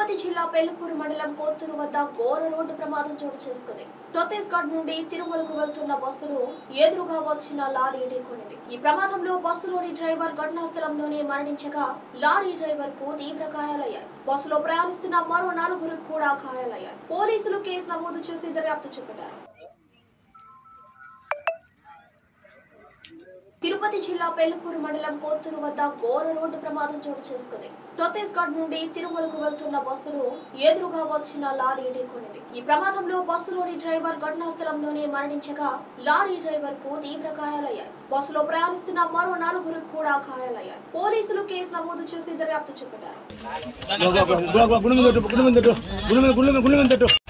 తిరుపతి జిల్లా పెళ్లకూరు మండలం కోత్తూరు వద్ద ఘోర రోడ్డు ప్రమాదం చోటు చేసుకుంది ఛత్తీస్గఢ్ నుండి తిరుమలకు వెళ్తున్న బస్సును ఎదురుగా వచ్చిన లారీ ఢీకొనింది ఈ ప్రమాదంలో బస్సులోని డ్రైవర్ ఘటనా స్థలంలోనే మరణించగా లారీ డ్రైవర్ కు తీవ్ర గాయాలయ్యాయి బస్సులో ప్రయాణిస్తున్న మరో నలుగురికి కూడా గాయాలయ్యాయి పోలీసులు కేసు నమోదు చేసి దర్యాప్తు చేపట్టారు తిరుపతి జిల్లా పెళ్లకూరు మండలం కోత్తూరు వద్ద ఘోర రోడ్డు ప్రమాదం చోటు చేసుకుంది ఛత్తీస్గఢ్ నుండి తిరుమలకు వెళ్తున్న బస్సును ఎదురుగా వచ్చిన లారీ ఢీకొనింది ఈ ప్రమాదంలో బస్సులోని డ్రైవర్ ఘటనా స్థలంలోనే మరణించగా లారీ డ్రైవర్ కు తీవ్ర గాయాలయ్యాయి బస్సులో ప్రయాణిస్తున్న మరో నలుగురికి కూడా గాయాలయ్యాయి పోలీసులు కేసు నమోదు చేసి దర్యాప్తు చేపట్టారు గుండె మీద తట్టు గుండె మీద గుండె మీద గుండె మీద గుండె మీద తట్టు